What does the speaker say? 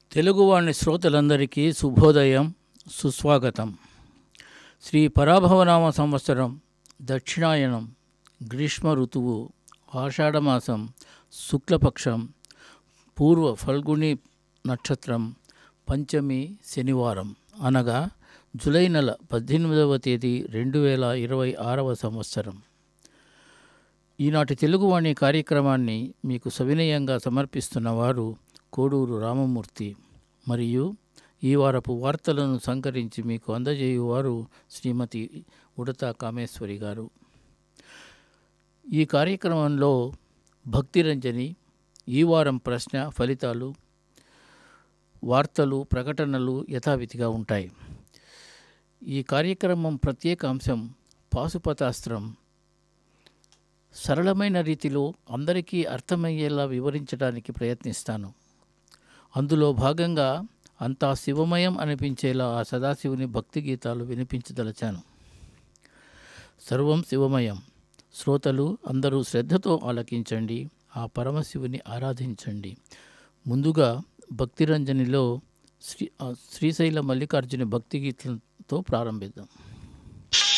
తెలుగువాణి శ్రోతలందరికీ శుభోదయం సుస్వాగతం శ్రీ పరాభవనామ సంవత్సరం దక్షిణాయనం గ్రీష్మ ఋతువు ఆషాఢమాసం శుక్లపక్షం పూర్వ ఫల్గుణి నక్షత్రం పంచమి శనివారం అనగా జూలై నెల పద్దెనిమిదవ తేదీ రెండు వేల ఇరవై ఆరవ సంవత్సరం ఈనాటి తెలుగువాణి కార్యక్రమాన్ని మీకు సవినయంగా సమర్పిస్తున్న వారు కోడూరు రామమూర్తి మరియు ఈ వారపు వార్తలను సంకరించి మీకు అందజేయువారు శ్రీమతి ఉడతా కామేశ్వరి గారు ఈ కార్యక్రమంలో భక్తిరంజని ఈ వారం ప్రశ్న ఫలితాలు వార్తలు ప్రకటనలు యథావిధిగా ఉంటాయి ఈ కార్యక్రమం ప్రత్యేక అంశం పాశుపతాస్త్రం సరళమైన రీతిలో అందరికీ అర్థమయ్యేలా వివరించడానికి ప్రయత్నిస్తాను అందులో భాగంగా అంతా శివమయం అనిపించేలా ఆ సదాశివుని భక్తి గీతాలు వినిపించదలచాను సర్వం శివమయం శ్రోతలు అందరూ శ్రద్ధతో ఆలకించండి ఆ పరమశివుని ఆరాధించండి ముందుగా భక్తిరంజనిలో శ్రీ ఆ శ్రీశైల మల్లికార్జున భక్తి గీతంతో ప్రారంభిద్దాం